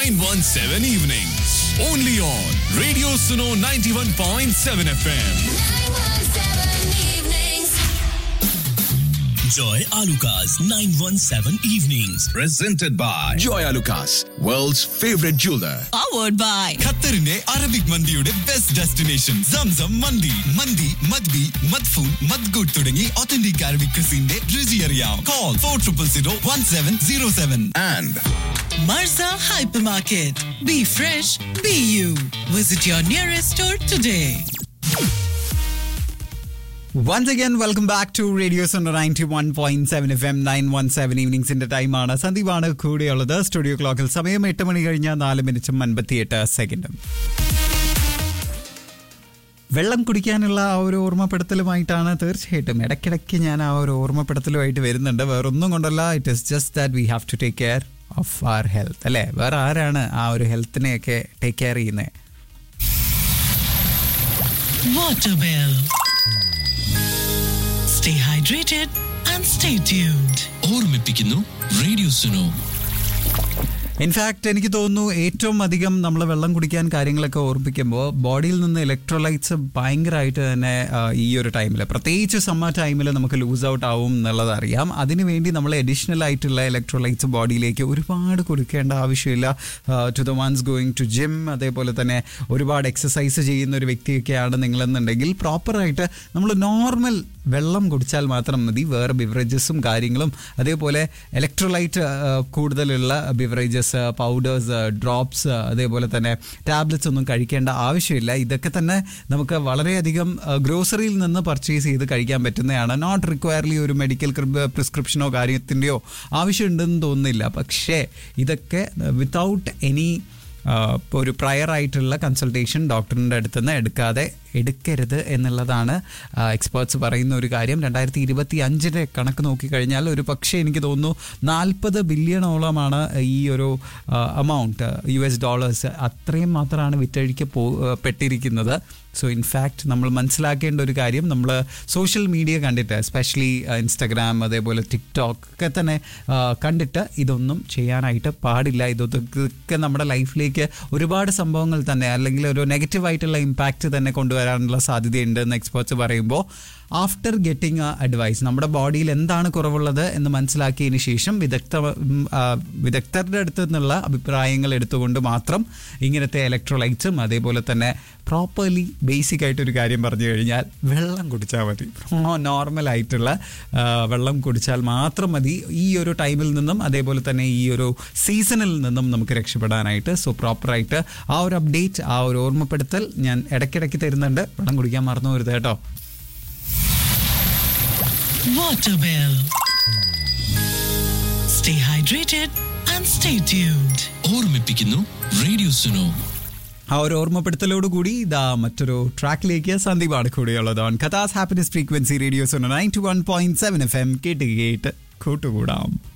917 evenings. Only on Radio Suno 91.7 FM. Joy Alukas 917 Evenings. presented by Joy Lucas, world's favorite jeweler. powered by ഖത്തറിന്റെ Arabic മന്തിയുടെ best destination Zamzam മന്തി മന്തി മദ്ബി മദ്ഫൂൻ മദ്ഗുഡ് തുടങ്ങി ഒത്തന്റിക് അറബിക് ക്രിസിന്റെ രുചി അറിയാം call four triple zero one seven zero seven and Marza Hypermarket. Be fresh, be you. Visit your nearest store today. Once again welcome back to radio zone ninety one point seven F M nine one seven ഈവനിങ്സിന്റെ ടൈമാണ് സന്ദീപാണ് കൂടെയുള്ളത് studio ക്ലോക്കിൽ സമയം എട്ട് മണി കഴിഞ്ഞ നാല് മിനിറ്റും അൻപത്തിയെട്ട് സെക്കൻഡും വെള്ളം കുടിക്കാനുള്ള ആ ഒരു ഓർമ്മപ്പെടുത്തലുമായിട്ടാണ് തീർച്ചയായിട്ടും ഇടയ്ക്കിടയ്ക്ക് ഞാൻ ആ ഒരു ഓർമ്മപ്പെടുത്തലുമായിട്ട് വരുന്നുണ്ട് വേറൊന്നും കൊണ്ടല്ല it is just that we have to take care of our health അല്ലേ വേറെ ആരാണ് ആ ഒരു ഹെൽത്തിനെയൊക്കെ ടേക്ക് കെയർ ചെയ്യുന്നത് Waterwell. Stay hydrated and stay tuned. ഓർമ്മിപ്പിക്കുന്നു റേഡിയോ സുനോ ഇൻഫാക്ട് എനിക്ക് തോന്നുന്നു ഏറ്റവും അധികം നമ്മൾ വെള്ളം കുടിക്കാൻ കാര്യങ്ങളൊക്കെ ഓർമ്മിക്കുമ്പോൾ ബോഡിയിൽ നിന്ന് ഇലക്ട്രോലൈറ്റ്സ് ഭയങ്കരമായിട്ട് തന്നെ ആ, ഈ ഒരു ടൈമിൽ പ്രത്യേകിച്ച് സമ്മർ ടൈമിൽ നമുക്ക് ലൂസ് ഔട്ട് ആവും എന്നുള്ളത് അറിയാം അതിനുവേണ്ടി നമ്മൾ അഡീഷണൽ ആയിട്ടുള്ള ഇലക്ട്രോലൈറ്റ്സ് ബോഡിയിലേക്ക് ഒരുപാട് കൊടുക്കേണ്ട ആവശ്യമില്ല to the ones going to gym അതേപോലെ തന്നെ ഒരുപാട് എക്സസൈസ് ചെയ്യുന്ന ഒരു വ്യക്തിയൊക്കെയാണ് നിങ്ങളെന്നുണ്ടെങ്കിൽ പ്രോപ്പറായിട്ട് നമ്മൾ നോർമൽ വെള്ളം കുടിച്ചാൽ മാത്രം മതി വേറെ ബിവറേജസും കാര്യങ്ങളും അതേപോലെ ഇലക്ട്രോലൈറ്റ് കൂടുതലുള്ള ബിവറേജസ് പൗഡേഴ്സ് ഡ്രോപ്സ് അതേപോലെ തന്നെ ടാബ്ലറ്റ്സ് ഒന്നും കഴിക്കേണ്ട ആവശ്യമില്ല ഇതൊക്കെ തന്നെ നമുക്ക് വളരെയധികം ഗ്രോസറിയിൽ നിന്ന് പർച്ചേസ് ചെയ്ത് കഴിക്കാൻ പറ്റുന്നതാണ് നോട്ട് റിക്വയർലി ഒരു മെഡിക്കൽ പ്രിസ്ക്രിപ്ഷനോ കാര്യത്തിൻ്റെയോ ആവശ്യമുണ്ടെന്ന് തോന്നുന്നില്ല പക്ഷേ ഇതൊക്കെ വിത്തൗട്ട് എനി ഇപ്പോൾ ഒരു പ്രയർ ആയിട്ടുള്ള കൺസൾട്ടേഷൻ ഡോക്ടറിൻ്റെ അടുത്ത് നിന്ന് എടുക്കാതെ എടുക്കരുത് എന്നുള്ളതാണ് എക്സ്പേർട്സ് പറയുന്ന ഒരു കാര്യം രണ്ടായിരത്തി ഇരുപത്തി അഞ്ചിൻ്റെ കണക്ക് നോക്കിക്കഴിഞ്ഞാൽ ഒരു പക്ഷേ എനിക്ക് തോന്നുന്നു നാൽപ്പത് ബില്യണോളമാണ് ഈ ഒരു അമൗണ്ട് യു എസ് ഡോളേഴ്സ് അത്രയും മാത്രമാണ് വിറ്റഴിക്ക പോ പെട്ടിരിക്കുന്നത് സോ ഇൻഫാക്റ്റ് നമ്മൾ മനസ്സിലാക്കേണ്ട ഒരു കാര്യം നമ്മൾ സോഷ്യൽ മീഡിയ കണ്ടിട്ട് എസ്പെഷ്യലി ഇൻസ്റ്റഗ്രാം അതേപോലെ ടിക്ടോക്ക് ഒക്കെ തന്നെ ആ, കണ്ടിട്ട് ഇതൊന്നും ചെയ്യാനായിട്ട് പാടില്ല ഇതൊക്കെ നമ്മുടെ ലൈഫിലേക്ക് ഒരുപാട് സംഭവങ്ങൾ തന്നെ അല്ലെങ്കിൽ ഒരു നെഗറ്റീവായിട്ടുള്ള ഇമ്പാക്റ്റ് തന്നെ കൊണ്ടുവരാനുള്ള സാധ്യതയുണ്ട് എന്ന് എക്സ്പേർട്സ് പറയുമ്പോൾ ആഫ്റ്റർ ഗെറ്റിംഗ് ആ അഡ്വൈസ് നമ്മുടെ ബോഡിയിൽ എന്താണ് കുറവുള്ളത് എന്ന് മനസ്സിലാക്കിയതിന് ശേഷം വിദഗ്ധ ഉം, ആ, വിദഗ്ധരുടെ അടുത്ത് നിന്നുള്ള അഭിപ്രായങ്ങൾ എടുത്തുകൊണ്ട് മാത്രം ഇങ്ങനത്തെ ഇലക്ട്രോലൈറ്റ്സും അതേപോലെ തന്നെ പ്രോപ്പർലി ബേസിക് ആയിട്ട് ഒരു കാര്യം പറഞ്ഞു കഴിഞ്ഞാൽ വെള്ളം കുടിച്ചാൽ മതി നോർമൽ ആയിട്ടുള്ള ആ, വെള്ളം കുടിച്ചാൽ മാത്രം മതി ഈ ഒരു ടൈമിൽ നിന്നും അതേപോലെ തന്നെ ഈ ഒരു സീസണിൽ നിന്നും നമുക്ക് രക്ഷപ്പെടാനായിട്ട് സോ പ്രോപ്പറായിട്ട് ആ ഒരു അപ്ഡേറ്റ് ആ ഒരു ഓർമ്മപ്പെടുത്തൽ ഞാൻ ഇടയ്ക്കിടയ്ക്ക് തരുന്നുണ്ട് വെള്ളം കുടിക്കാൻ മറന്നു വരുത് കേട്ടോ Waterwell. Stay hydrated and stay tuned. ഓർമ്മിപ്പിക്കുന്നു റേഡിയോ സുനോ ആ ഒരു ഓർമ്മപ്പെടുത്തലോടുകൂടി ഇതാ മറ്റൊരു ട്രാക്കിലേക്ക് സന്ദീപാണ് കൂടെയുള്ളത് ഓൺ കഥാസ് happiness frequency radio's nine two one point seven F M കേട്ട് കേട്ട് കൂട്ടുകൂടാം